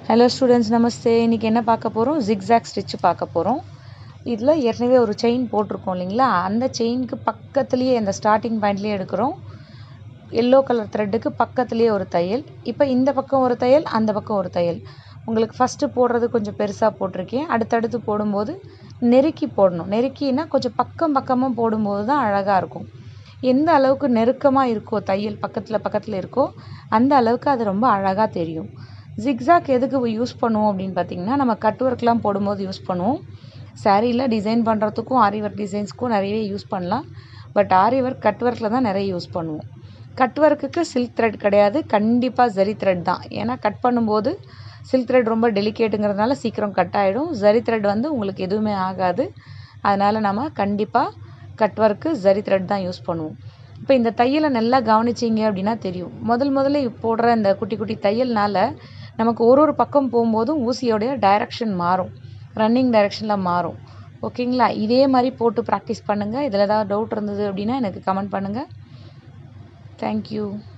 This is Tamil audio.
ஹலோ ஸ்டூடெண்ட்ஸ் நமஸ்தே இன்றைக்கி என்ன பார்க்க போகிறோம் ஜிக்ஸாக் ஸ்டிச் பார்க்க போகிறோம் இதில் ஏற்கனவே ஒரு செயின் போட்டிருக்கோம் இல்லைங்களா அந்த செயினுக்கு பக்கத்துலேயே அந்த ஸ்டார்டிங் பாயிண்ட்லேயே எடுக்கிறோம் எல்லோ கலர் த்ரெட்டுக்கு பக்கத்துலேயே ஒரு தையல் இப்போ இந்த பக்கம் ஒரு தையல் அந்த பக்கம் ஒரு தையல் உங்களுக்கு ஃபஸ்ட்டு போடுறது கொஞ்சம் பெருசாக போட்டிருக்கேன் அடுத்தடுத்து போடும்போது நெருக்கி போடணும் நெருக்கினா கொஞ்சம் பக்கம் பக்கமாக போடும்போது தான் அழகாக இருக்கும் எந்த அளவுக்கு நெருக்கமாக இருக்கோ தையல் பக்கத்தில் பக்கத்தில் இருக்கோ அந்த அளவுக்கு அது ரொம்ப அழகாக தெரியும் ஜிக்ஸாக் எதுக்கு யூஸ் பண்ணுவோம் அப்படின்னு பார்த்தீங்கன்னா நம்ம கட் ஒர்க்லாம் போடும்போது யூஸ் பண்ணுவோம் சாரியில் டிசைன் பண்ணுறதுக்கும் ஆரி ஒர்க் டிசைன்ஸ்க்கும் நிறையவே யூஸ் பண்ணலாம் பட் ஆரி ஒர்க் கட் ஒர்க்கில் தான் நிறைய யூஸ் பண்ணுவோம் கட் ஒர்க்குக்கு சில்க் த்ரெட் கிடையாது கண்டிப்பாக ஜரி த்ரெட் தான் ஏன்னா கட் பண்ணும்போது சில்க் த்ரெட் ரொம்ப டெலிகேட்டுங்கிறதுனால சீக்கிரம் கட் ஆகிடும் ஜரி த்ரெட் வந்து உங்களுக்கு எதுவுமே ஆகாது அதனால் நம்ம கண்டிப்பாக கட் ஒர்க்கு ஜரி த்ரெட் தான் யூஸ் பண்ணுவோம் இப்போ இந்த தையலை நல்லா கவனிச்சிங்க அப்படின்னா தெரியும் முதல் முதல்ல போடுற இந்த குட்டி குட்டி தையல்னால நமக்கு ஒரு ஒரு பக்கம் போகும்போதும் ஊசியோடைய டைரக்ஷன் மாறும் ரன்னிங் டைரக்ஷனில் மாறும் ஓகேங்களா இதே மாதிரி போட்டு ப்ராக்டிஸ் பண்ணுங்கள் இதில் ஏதாவது டவுட் இருந்தது அப்படின்னா எனக்கு கமெண்ட் பண்ணுங்கள் தேங்க்யூ